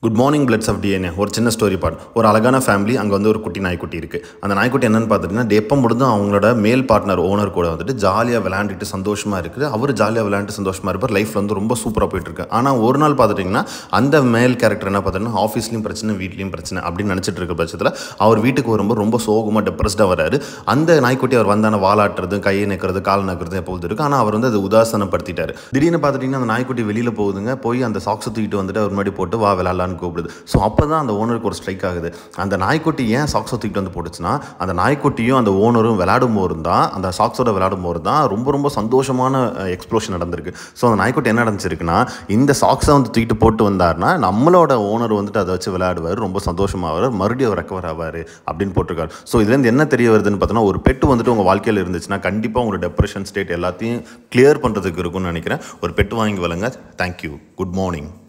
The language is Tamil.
good morning bloods of DNA ஒரு சின்ன ஸ்டோரி பார்ட் ஒரு அழகான ஃபேமிலி அங்கே வந்து ஒரு குட்டி நாய்க்குட்டி இருக்குது அந்த நாய்க்குட்டி என்னன்னு பார்த்துட்டிங்கன்னா எப்போ முடிஞ்சும் அவங்களோட மேல் பார்ட்னர் ஓனர் கூட வந்துட்டு ஜாலியாக விளையாண்டுட்டு சந்தோஷமாக இருக்குது அவர் ஜாலியாக விளையாண்டு சந்தோஷமாக இருப்பார் லைஃப்பில் வந்து ரொம்ப சூப்பராக போயிட்டுருக்கு ஆனால் ஒரு நாள் பார்த்துட்டிங்கன்னா அந்த மேல் கேரக்டர் என்ன பார்த்தீங்கன்னா ஆஃபீஸ்லேயும் பிரச்சனை வீட்லேயும் பிரச்சனை அப்படின்னு நினச்சிட்டு இருக்க பட்சத்தில் அவர் வீட்டுக்கு வரும்போது ரொம்ப சோகமாக டிப்ரெஸ்டாக வராரு அந்த நாய்க்குட்டி அவர் வந்தான வாலாட்டுறது கையை நிற்கிறது கால் நக்கிறது எப்போது இருக்குது ஆனால் அவர் வந்து அதை உதாசனப்படுத்திட்டாரு திடீர்னு பார்த்துட்டிங்கன்னா அந்த நாய்க்குட்டி வெளியில் போகுதுங்க போய் அந்த சாக்ஸை தூக்கிட்டு வந்துட்டு அவர் முன்னாடி போட்டு வா விளாட்லான்னு கூப்பிடுது ஸோ அப்போ தான் அந்த ஓனருக்கு ஒரு ஸ்ட்ரைக் ஆகுது அந்த நாய்க்குட்டி ஏன் சாக்ஸை தூக்கிட்டு வந்து போட்டுச்சுன்னா அந்த நாய்க்குட்டியும் அந்த ஓனரும் விளையாடும் போது தான் அந்த சாக்ஸோட விளையாடும் போது தான் ரொம்ப ரொம்ப சந்தோஷமான எக்ஸ்ப்ளோஷன் நடந்திருக்கு ஸோ அந்த நாய்க்குட்டி என்ன நடந்துச்சிருக்குன்னா இந்த சாக்ஸை வந்து தூக்கிட்டு போட்டு வந்தார்னா நம்மளோட ஓனர் வந்துட்டு அதை வச்சு விளையாடுவார் ரொம்ப சந்தோஷமாவார் மறுபடியும் அவர் ரெக்கவர் ஆவார் அப்படின்னு போட்டிருக்காரு ஸோ இதுலேருந்து என்ன தெரிய வருதுன்னு பார்த்தோன்னா ஒரு பெட்டு வந்துட்டு உங்கள் வாழ்க்கையில் இருந்துச்சுன்னா கண்டிப்பாக உங்களோட டெப்ரெஷன் ஸ்டேட் எல்லாத்தையும் கிளியர் பண்ணுறதுக்கு இருக்கும்னு நினைக்கிறேன் ஒரு பெட்டு வாங்கி வளங்க தேங்க்யூ குட் மார்னிங்